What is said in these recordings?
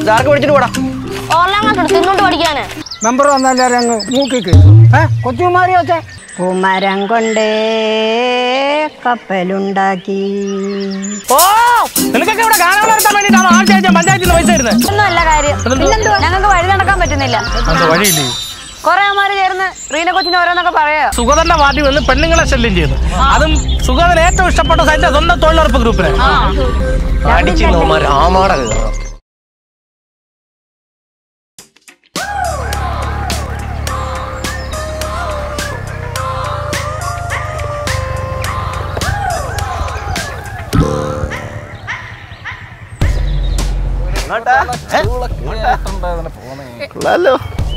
ചുരിദാർക്ക് പിടിച്ചിട്ട് പോടാ ഓർലാം ക്ലാസ് തിന്നോട്ട് പഠിക്കാന് മെമ്പർ വന്നാലും അങ്ങ് മൂക്കിക്ക് ഏ കൊച്ചുമാരി വെച്ചേ കുമരം കൊണ്ടേ കപ്പലുണ്ടാക്കി ഓ നിനക്കൊക്കെ ഇവിടെ കാണാൻ നടത്താൻ വേണ്ടിയിട്ടാണ് ആഴ്ച ആഴ്ച പഞ്ചായത്തിൽ നിന്ന് പൈസ തരുന്നത് ഒന്നും അല്ല കാര്യം ഞങ്ങൾക്ക് വഴി നടക്കാൻ പറ്റുന്നില്ല വഴിയില്ലേ കൊറേ അമ്മമാര് ചേർന്ന് റീന കൊച്ചിന് ഓരോന്നൊക്കെ പറയാ സുഗതന്റെ പാർട്ടി വന്ന് പെണ്ണുങ്ങളെ ശല്യം ചെയ്യുന്നു അതും സുഗതന് ഏറ്റവും ഇഷ്ടപ്പെട്ട സൈറ്റ് സ്വന്തം തൊഴിലുറപ്പ് ഗ്രൂപ്പിന് അടിച്ചിരുന്നവന്മാർ ആമാട കയറണം കൊള്ളാലോ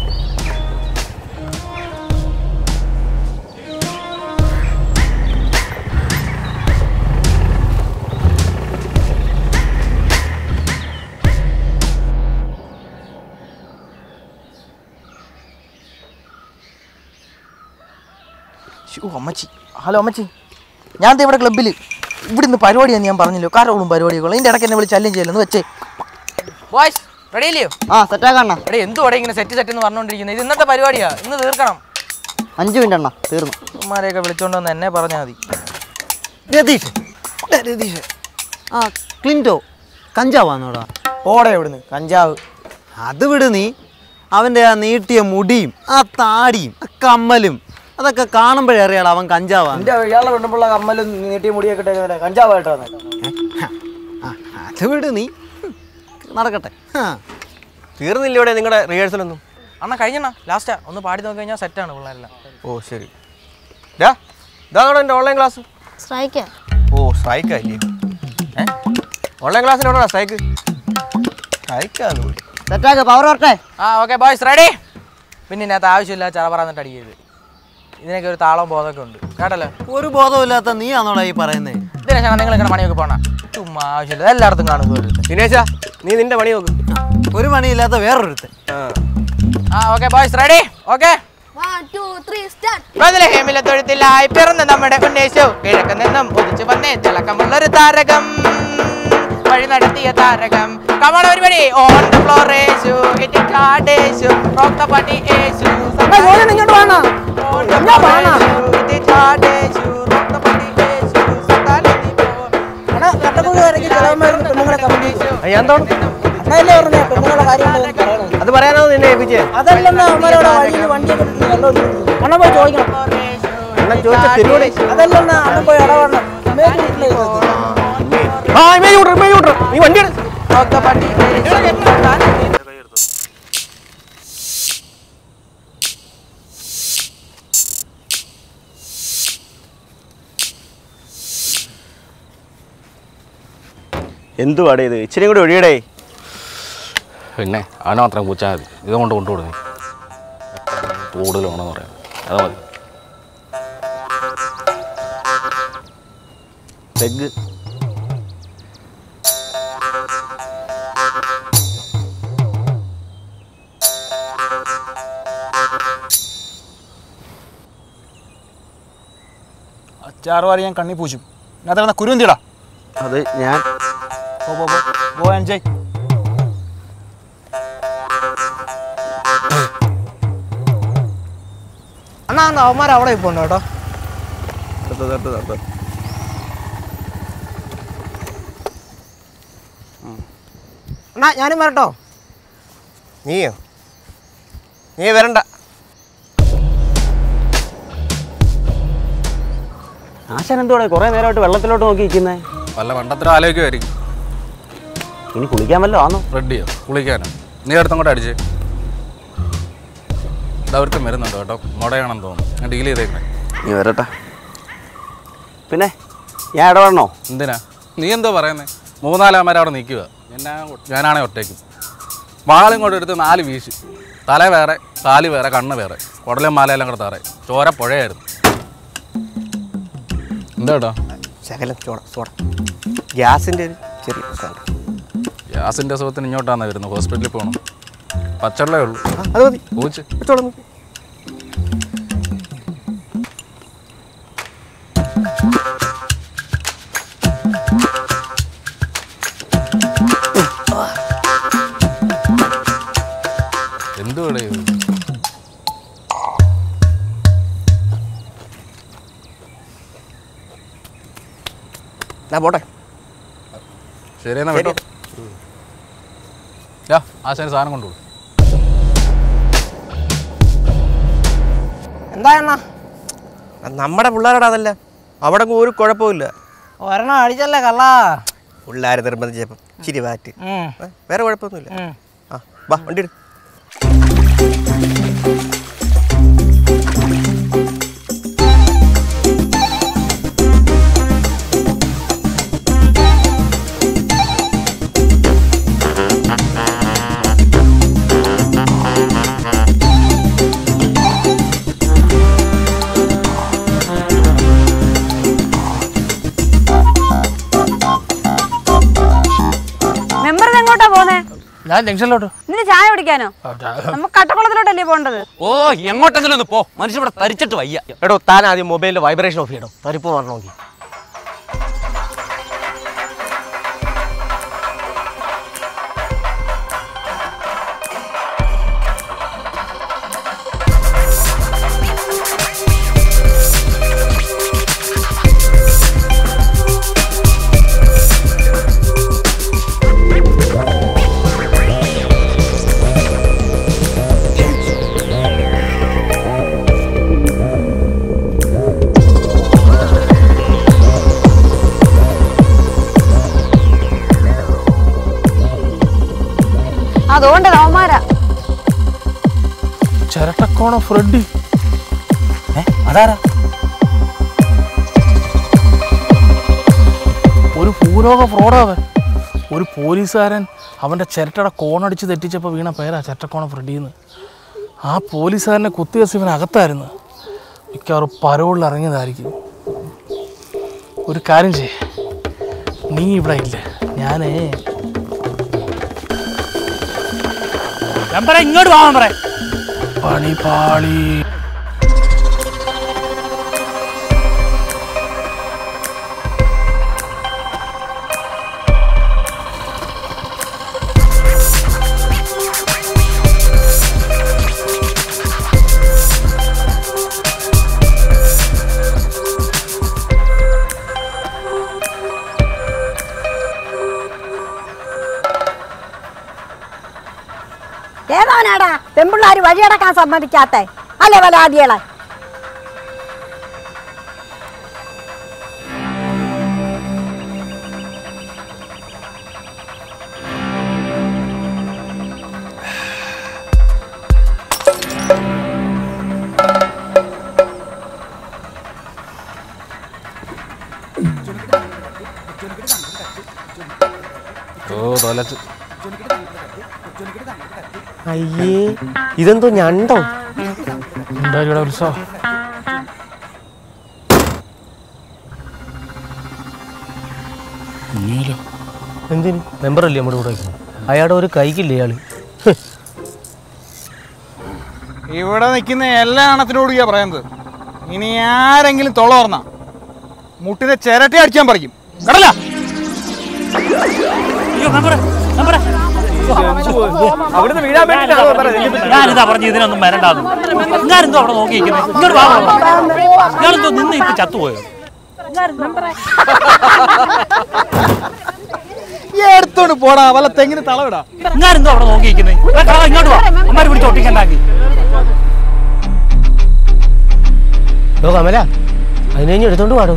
ശ്ശോ, അമ്മച്ചി ഹലോ അമ്മച്ചി ഞാൻ ദേ ഇവിടെ ക്ലബ്ബിൽ ഇവിടെ നിന്ന് പരിപാടിയാന്ന് ഞാൻ പറഞ്ഞല്ലോ കാരോളും പരിപാടികളും ഇതിന്റെ ഇടയ്ക്ക് എന്നെ വിളിച്ച് ചല്ലും ചെയ്യലെന്ന് വെച്ചേ ബോയ്സ് റെഡി അല്ലയോ ആ സെറ്റാക്കണ്ണ എടേ എന്തുവാടെ ഇങ്ങനെ സെറ്റ് സെറ്റ് എന്ന് പറഞ്ഞുകൊണ്ടിരിക്കുന്നത് ഇത് ഇന്നത്തെ പരിപാടിയാ ഇന്ന് തീർക്കണം അഞ്ചു മിനിറ്റ് അണ്ണ തീർന്നു ഉമ്മാരെയൊക്കെ വിളിച്ചോണ്ട് വന്ന് എന്നെ പറഞ്ഞാൽ മതി രതീഷ് രതീഷ് ആ ക്ലിൻറ്റോ കഞ്ചാവാന്നോടാ ഓടെ ഇവിടുന്ന് കഞ്ചാവ് അത് വിട് നീ അവൻ്റെ ആ നീട്ടിയ മുടിയും ആ താടിയും ആ കമ്മലും അതൊക്കെ കാണുമ്പോഴേ അറിയാളോ അവൻ കഞ്ചാവാണ് എന്റെ ഇയാളെ പെണ്ണുമ്പുള്ള കമ്മലും നീട്ടിയ മുടിയൊക്കെ ഇട്ടേക്കുന്നെ കഞ്ചാവായിട്ടാണ് അത് വിട് നീ ഹും, നടക്കട്ടെ ആ. തീർന്നില്ല ഇവിടെ നിങ്ങളുടെ റിഹേഴ്സലൊന്നും അണ്ണാ കഴിഞ്ഞണ്ണ ലാസ്റ്റാ ഒന്ന് പാടി നോക്കി കഴിഞ്ഞാൽ സെറ്റാണ് പിള്ളേരെല്ലാം ഓ ശരി ഡാ ഇതാണോ എൻ്റെ ഓൺലൈൻ ക്ലാസ് സ്ട്രൈക്ക് ഓ സ്ട്രൈക്കാ ഇല്ലേ ഏ ഓൺലൈൻ ക്ലാസ്സിൽ എവിടെയാ സ്ട്രൈക്ക് സ്ട്രൈക്കാന്ന് വിളി സെറ്റാക്ക് പവർ ഓർട്ടെ ആ ഓക്കെ ബോയ്സ് റെഡി പിന്നെ ഇതിനകത്ത് ആവശ്യമില്ല ചറ പറഞ്ഞിട്ട് അടിക്കരുത് ഇതിനൊക്കെ ഒരു താളവും ബോധമൊക്കെ ഉണ്ട് കേട്ടല്ലോ ഒരു ബോധമില്ലാത്ത നീ ആണോടാ ഈ പറയുന്നേ ഇതിനാണ് നിങ്ങൾ ഇങ്ങനെ പണിയൊക്കെ പോണ ചുമ്മാ ആവശ്യമില്ല എല്ലായിടത്തും കാണും ഇതുപോലത്തെ ദിനേശ നീ നിന്റെ പണി നോക്ക് ഒരു പണിയില്ലാത്ത വേറൊരുത്തൻ ആ ആ ഓക്കെ ബോയ്സ് റെഡി ഓക്കെ ഹേമിലെ തൊഴുത്തിലായി പിറന്ന നമ്മുടെ ഉന്നേശു കിഴക്ക് നിന്നും ഉദിച്ചു വന്നേ തിളക്കമുള്ളൊരു താരകം വഴി നടത്തിയ താരകം കമണ ഒരു പടി ഓൺ ദ ഫ്ലോർ യേശു ഇറ്റ് ചാടേശു റോക്ക് ദ പടി യേശു ഇങ്ങോട്ട് വേണോ എന്നാ വേണോ? ഇറ്റ് ചാടേശു റോക്ക് ദ പടി യേശു സത്താനെ നീ പോ അന്നല്ലേ പറഞ്ഞേ പെണ്ണുങ്ങളുടെ കാര്യങ്ങൾ പറയണത് അത് പറയാനാണ് നിന്നെ ഏൽപ്പിച്ചേ അതല്ലെന്ന് അവന്മാരോട് വഴിയിൽ വണ്ടിയൊക്കെ ഇട്ടിട്ട് കണ്ടോണ്ടിരിക്കുന്നു അണ്ണൻ പോയി ചോദിക്കണം അണ്ണൻ ചോദിച്ച തിരുവോടെ അതല്ലെന്ന് അണ്ണൻ പോയി ഇടപെടണം ഇമേജ് കിട്ടില്ല ഇത്. ആ ഇമേജ് വിട്രു ഇമേജ് വിട്രു നീ വണ്ടി എടു റോക്ക് ദ പടി യേശു സത്താനെ നീ എന്തുവാടേ ഇത് ഇച്ചിരി കൂടി ഒഴിയടേ പിന്നെ അവനെ മാത്രം കൂച്ചാൽ മതി ഇത് കൊണ്ട് കൊണ്ടുവിടുന്നേ കൂടുതൽ വേണമെന്ന് പറയാം അത് മതി പെഗ് അച്ചാറ് വാരി ഞാൻ കണ്ണി പൂശും അതിനകത്ത് കുരുന്തിടാ അത് ഞാൻ പോ പോ പോ ഗോ എൻജോയ് അണ്ണാ അണ്ണാ അവന്മാർ അവിടെ ഇപ്പോൾ കേട്ടോ തട്ട് തട്ട് തട്ട് അണ്ണാ ഞാനും വരട്ടോ നീയോ നീ വരണ്ട ആശാൻ എന്തുവാടെ കുറെ നേരമായിട്ട് വെള്ളത്തിലോട്ട് നോക്കി നിൽക്കുന്നേ വല്ല പണ്ടത്തിലും ആലോചിക്കുമായിരിക്കും ഇനി കുളിക്കാൻ വല്ലോ ആണോ റെഡിയോ കുളിക്കാനോ നീ അടുത്തും കൂടെ അടിച്ചേ ഇത് അവർക്ക് വരുന്നുണ്ട് കേട്ടോ മുടയാണെന്ന് തോന്നുന്നു ഞാൻ ഡീൽ ചെയ്തേക്കണേ നീ വരട്ടെ പിന്നെ ഞാൻ ഇടപെടണോ എന്തിനാ നീ എന്തോ പറയുന്നേ മൂന്നാലാമര അവിടെ നിൽക്കുക എന്നാ ഞാനാണേ ഒറ്റയ്ക്ക് വാളും കൊണ്ട് എടുത്ത് നാല് വീശ് തല വേറെ കാല് വേറെ കണ്ണ് വേറെ കുടലും മാലയെല്ലാം കൂടെ തറേ ചോര പുഴയായിരുന്നു എന്താ കേട്ടോ ശകലം ചോട ചോട ഗ്യാസിൻ്റെ ഒരു ചെറിയ പ്രശ്നം ഗ്യാസിൻ്റെ അസുഖത്തിന് ഇങ്ങോട്ടാണ് വരുന്നത് ഹോസ്പിറ്റലിൽ പോകണം പച്ചവെള്ളേ ഉള്ളൂ അത് മതി പൂച്ച് വെച്ചോളാം നമുക്ക്. ഞാൻ പോട്ടെ ശരി എന്നാ കേട്ടോ യാ ആശാന് സാധനം കൊണ്ടുപോകും എന്താ എണ്ണ നമ്മുടെ പിള്ളേരുടെ അതല്ല അവിടെ അങ്ങ് ഒരു കുഴപ്പമില്ല ഒരെണ്ണം അടിച്ചല്ലേ കള്ള പിള്ളേർ നിർബന്ധിച്ചപ്പം ചിരി വാറ്റ് ഏ, വേറെ കുഴപ്പമൊന്നുമില്ല ആ വാ വണ്ടി എടു മെമ്പർ എങ്ങോട്ടാ പോന്നെ ഞാൻ ജംഗ്ഷനിലോട്ട് ഇതിന് ചായ കുടിക്കാനോ നമുക്ക് കട്ടക്കുളത്തിലോട്ടല്ലേ പോണ്ടത് ഓ എങ്ങോട്ടെങ്കിലും ഒന്ന് പോ മനുഷ്യൻ ഇവിടെ തരിച്ചിട്ട് വയ്യ എടോ താൻ ആദ്യം മൊബൈലിൽ വൈബ്രേഷൻ ഓഫ് ചെയ്യണോ തരിപ്പ് മാറണമെങ്കിൽ അതുകൊണ്ട് അവന്മാരാ ചിരട്ടക്കോണ ഫ്രെഡി അതാരാ ഒരു ഭൂലോക ഫ്രോഡാവൻ ഒരു പോലീസുകാരൻ അവൻ്റെ ചിരട്ടയുടെ കോണടിച്ച് തെറ്റിച്ചപ്പോൾ വീണ പേരാ ചിരട്ടക്കോണ ഫ്രെഡിന്ന് ആ പോലീസുകാരനെ കുത്തിവെച്ച് ഇവൻ അകത്തായിരുന്നു മിക്കവാറും പരോളിൽ ഇറങ്ങിയതായിരിക്കും ഒരു കാര്യം ചെയ്യേ നീ ഇവിടെ ഇല്ല ഞാനേ നമ്പറേ ഇങ്ങോട്ട് വാ നമ്പറേ പണി പാളി ഏതാനാടാ പെമ്പിള്ളാർ വഴിയടക്കാൻ സമ്മതിക്കാത്ത അല്ലേ വലാദികളെ ഓ തൊലച്ച് അയ്യേ ഇതെന്തോ ഞണ്ടോ എന്തായാലും ഇവിടെ ഉത്സവം ഇനിയല്ലോ എന്തിന് മെമ്പറല്ലേ നമ്മുടെ കൂടെ അയാളുടെ ഒരു കൈക്കില്ലേ ഇയാള് ഇവിടെ നിൽക്കുന്ന എല്ലാ എണ്ണത്തിനോടും ഞാൻ പറയുന്നത് ഇനി ആരെങ്കിലും തൊള്ള പറഞ്ഞ മുട്ടിനെ ചിരട്ടി അടിക്കാൻ പറിക്കും കടല അവിടുന്ന് വീഴാൻ ഞാനിതാ പറഞ്ഞു ഇതിനൊന്നും വരണ്ടാന്ന് ഞാനെന്തോ അവിടെ നോക്കിയിരിക്കുന്നത് ഇങ്ങോട്ട് വാ ഞാനെന്തോ നിന്ന് ഇപ്പൊ ചത്തുപോയോ എടുത്തോണ്ട് പോടാ വല്ല തെങ്ങിന് തളവിടാ ഞാനെന്തോ അവിടെ നോക്കിയിരിക്കുന്നത് ഇങ്ങോട്ട് വാ അമ്മമാര് പിടിച്ച് ഒട്ടിക്കണ്ടാക്കി ഓ കമല അതിന് കഴിഞ്ഞ് എടുത്തോണ്ട് പാടോ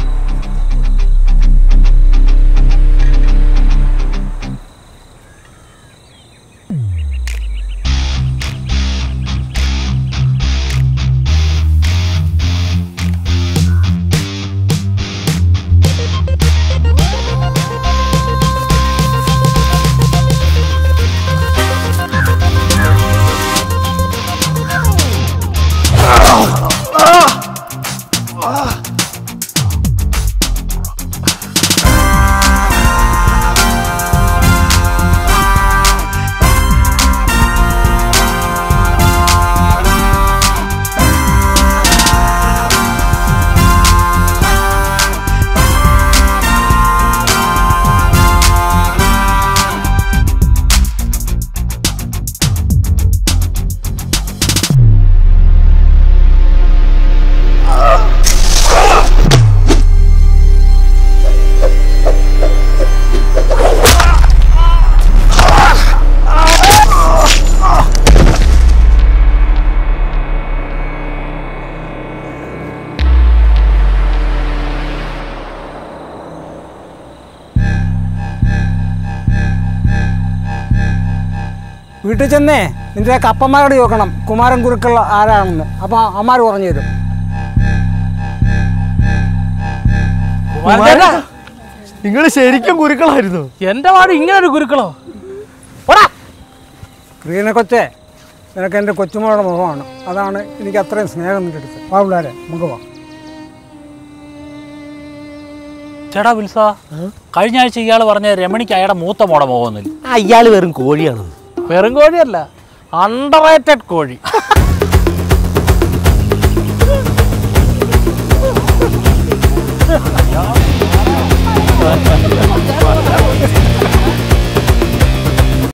വീട്ടിൽ ചെന്നേ നിന്റെ കപ്പന്മാരോട് ചോദിക്കണം കുമാരൻ കുരുക്കൾ ആരാണെന്ന് അപ്പോൾ അമ്മമാർ പറഞ്ഞു തരും കുമാരൻ ചേട്ടാ, നിങ്ങൾ ശരിക്കും കുരുക്കളായിരുന്നു എന്റെ വാട് ഇങ്ങനെ ഒരു ഗുരുക്കളോ റീന കൊച്ചേ നിനക്ക് എൻ്റെ കൊച്ചുമോളുടെ മുഖമാണ് അതാണ് എനിക്ക് അത്രയും സ്നേഹം നിന്റെ അടുത്ത് വാ പിള്ളേരെ നമുക്ക് പോവാം ചേട്ടാ വിൽസ കഴിഞ്ഞ ആഴ്ച ഇയാൾ പറഞ്ഞ രമണിക്ക് അയാളുടെ മൂത്ത മോടെ മുഖമൊന്നുമില്ല അയാൾ വെറും കോഴിയാണ് വെറും കോഴിയല്ല അണ്ടർ കോഴി